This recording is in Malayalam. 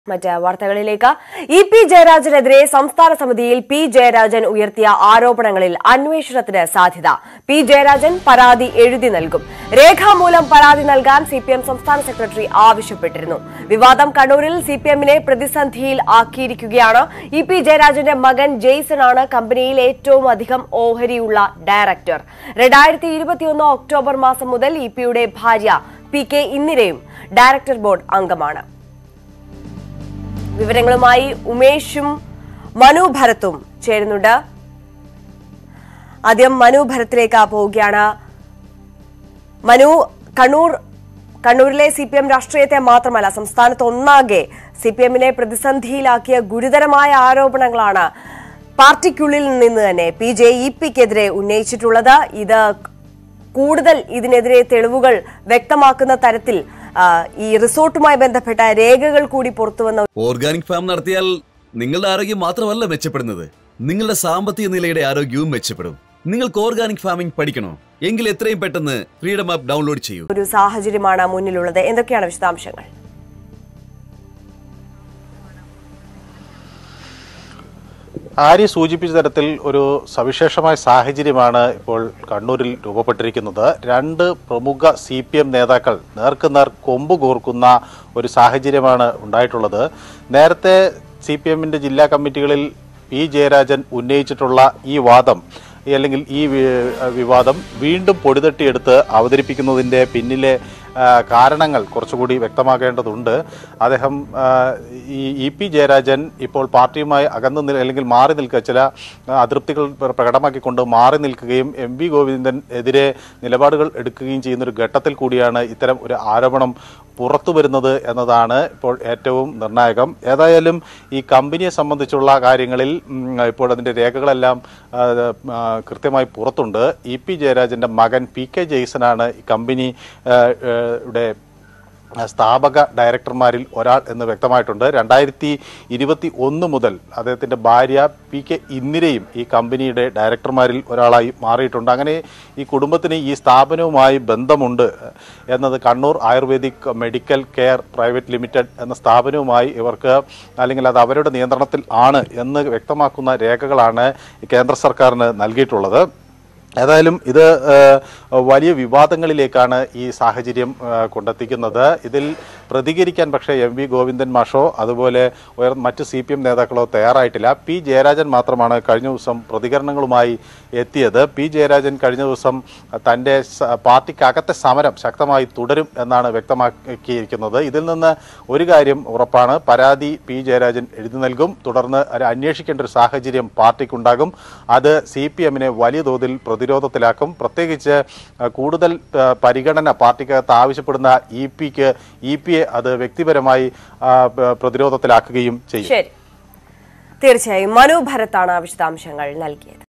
മറ്റ് വാർത്തകളിലേക്ക് ഇ പി ജയരാജനെതിരെ സംസ്ഥാന സമിതിയിൽ പി ജയരാജൻ ഉയർത്തിയ ആരോപണങ്ങളിൽ അന്വേഷണത്തിന് സാധ്യത പി ജയരാജൻ പരാതി എഴുതി നൽകും രേഖാമൂലം പരാതി നൽകാൻ സി പി എം സംസ്ഥാന സെക്രട്ടറി ആവശ്യപ്പെട്ടിരുന്നു വിവാദം കണ്ണൂരിൽ സി പി എമ്മിനെ പ്രതിസന്ധിയിൽ ആക്കിയിരിക്കുകയാണ് ഇ പി ജയരാജന്റെ മകൻ ജെയ്സൺ ആണ് കമ്പനിയിൽ ഏറ്റവും അധികം ഓഹരിയുള്ള ഡയറക്ടർ രണ്ടായിരത്തി ഇരുപത്തിയൊന്ന് ഒക്ടോബർ മാസം മുതൽ ഇ പിയുടെ ഭാര്യ പി കെ ഇന്ദിരയും ഡയറക്ടർ ബോർഡ് അംഗമാണ് വിവരങ്ങളുമായി ഉമേഷും മനു ഭരത്തും ചേരുന്നുണ്ട് ആദ്യം മനു ഭരത്തിലേക്ക് പോവുകയാണ് മനു കണ്ണൂർ കണ്ണൂരിലെ സി പി എം രാഷ്ട്രീയത്തെ മാത്രമല്ല സംസ്ഥാനത്ത് ഒന്നാകെ സി പി എമ്മിനെ പ്രതിസന്ധിയിലാക്കിയ ഗുരുതരമായ ആരോപണങ്ങളാണ് പാർട്ടിക്കുള്ളിൽ നിന്ന് തന്നെ പി ജെ ഇ പിക്കെതിരെ ഉന്നയിച്ചിട്ടുള്ളത് ഇത് കൂടുതൽ ഇതിനെതിരെ തെളിവുകൾ വ്യക്തമാക്കുന്ന തരത്തിൽ ആ, ഈ റിസോർട്ടുമായി ബന്ധപ്പെട്ട രേഖകൾ കൂടി പുറത്തുവന്ന ഓർഗാനിക് ഫാം നടത്തിയാൽ നിങ്ങളുടെ ആരോഗ്യം മാത്രമല്ല മെച്ചപ്പെടുന്നത് നിങ്ങളുടെ സാമ്പത്തിക നിലയുടെ ആരോഗ്യവും മെച്ചപ്പെടും നിങ്ങൾക്ക് ഓർഗാനിക് ഫാമിംഗ് പഠിക്കണോ എങ്കിൽ എത്രയും പെട്ടെന്ന് ഫ്രീഡം ആപ്പ് ഡൗൺലോഡ് ചെയ്യൂ ഒരു സാഹചര്യമാണ് മുന്നിലുള്ളത് എന്തൊക്കെയാണ് വിശദാംശങ്ങൾ ആര്യ സൂചിപ്പിച്ച തരത്തിൽ ഒരു സവിശേഷമായ സാഹചര്യമാണ് ഇപ്പോൾ കണ്ണൂരിൽ രൂപപ്പെട്ടിരിക്കുന്നത് രണ്ട് പ്രമുഖ സി പി എം നേതാക്കൾ നേർക്കുനേർ കൊമ്പ് കോർക്കുന്ന ഒരു സാഹചര്യമാണ് ഉണ്ടായിട്ടുള്ളത് നേരത്തെ സി പി എമ്മിൻ്റെ ജില്ലാ കമ്മിറ്റികളിൽ പി ജയരാജൻ ഉന്നയിച്ചിട്ടുള്ള ഈ വാദം ഈ അല്ലെങ്കിൽ ഈ വി- വിവാദം വീണ്ടും പൊടിതട്ടിയെടുത്ത് അവതരിപ്പിക്കുന്നതിൻ്റെ പിന്നിലെ ആ, കാരണങ്ങൾ കുറച്ചുകൂടി വ്യക്തമാക്കേണ്ടതുണ്ട് അദ്ദേഹം ആ, ഈ ഇ പി ജയരാജൻ ഇപ്പോൾ പാർട്ടിയുമായി അകന്നു നിൽ അല്ലെങ്കിൽ മാറി നിൽക്കുക ചില ആ, അതൃപ്തികൾ പ്ര- പ്രകടമാക്കിക്കൊണ്ട് മാറി നിൽക്കുകയും എം വി ഗോവിന്ദൻ എതിരെ നിലപാടുകൾ എടുക്കുകയും ചെയ്യുന്ന ഒരു ഘട്ടത്തിൽ കൂടിയാണ് ഇത്തരം ഒരു ആരോപണം പുറത്തു വരുന്നത് എന്നതാണ് ഇപ്പോൾ ഏറ്റവും നിർണായകം ഏതായാലും ഈ കമ്പനിയെ സംബന്ധിച്ചുള്ള കാര്യങ്ങളിൽ ഉം, ഇപ്പോൾ അതിൻ്റെ രേഖകളെല്ലാം ആ, ആ, കൃത്യമായി പുറത്തുണ്ട് ഇ പി ജയരാജൻ്റെ മകൻ പി കെ ജെയ്സനാണ് ഈ കമ്പനി ആ, ആ, യുടെ സ്ഥാപക ഡയറക്ടർമാരിൽ ഒരാൾ എന്ന് വ്യക്തമായിട്ടുണ്ട് രണ്ടായിരത്തി ഇരുപത്തി ഒന്ന് മുതൽ അദ്ദേഹത്തിൻ്റെ ഭാര്യ പി കെ ഇന്ദിരയും ഈ കമ്പനിയുടെ ഡയറക്ടർമാരിൽ ഒരാളായി മാറിയിട്ടുണ്ട് അങ്ങനെ ഈ കുടുംബത്തിന് ഈ സ്ഥാപനവുമായി ബന്ധമുണ്ട് എന്നത് Kannur Ayurvedic Medical Care Private Limited എന്ന സ്ഥാപനവുമായി ഇവർക്ക് അല്ലെങ്കിൽ അത് അവരുടെ നിയന്ത്രണത്തിൽ ആണ് എന്ന് വ്യക്തമാക്കുന്ന രേഖകളാണ് ഈ കേന്ദ്ര സർക്കാരിന് നൽകിയിട്ടുള്ളത് ഏതായാലും ഇത് ഏഹ്, വലിയ വിവാദങ്ങളിലേക്കാണ് ഈ സാഹചര്യം ഏഹ്, കൊണ്ടെത്തിക്കുന്നത് ഇതിൽ പ്രതികരിക്കാൻ പക്ഷേ എം വി ഗോവിന്ദൻ മാഷോ അതുപോലെ ഉയർ മറ്റ് സി പി എം നേതാക്കളോ തയ്യാറായിട്ടില്ല പി ജയരാജൻ മാത്രമാണ് കഴിഞ്ഞ ദിവസം പ്രതികരണങ്ങളുമായി എത്തിയത് പി ജയരാജൻ കഴിഞ്ഞ ദിവസം തൻ്റെ സ- പാർട്ടിക്കകത്തെ സമരം ശക്തമായി തുടരും എന്നാണ് വ്യക്തമാക്കിയിരിക്കുന്നത് ഇതിൽ നിന്ന് ഒരു കാര്യം ഉറപ്പാണ് പരാതി പി ജയരാജൻ എഴുതി നൽകും തുടർന്ന് ഒരു അന്വേഷിക്കേണ്ട ഒരു സാഹചര്യം പാർട്ടിക്കുണ്ടാകും അത് സി പി എമ്മിനെ വലിയ തോതിൽ പ്രതിരോധത്തിലാക്കും പ്രത്യേകിച്ച് ആ, കൂടുതൽ ആ, പരിഗണന പാർട്ടിക്കകത്ത് ആവശ്യപ്പെടുന്ന ഇ പിക്ക് ഇ പിയെ അത് വ്യക്തിപരമായി ആ, പ- പ്രതിരോധത്തിലാക്കുകയും ചെയ്യും ശരി തീർച്ചയായും മനു ഭരത്താണ് വിശദാംശങ്ങൾ നൽകിയത്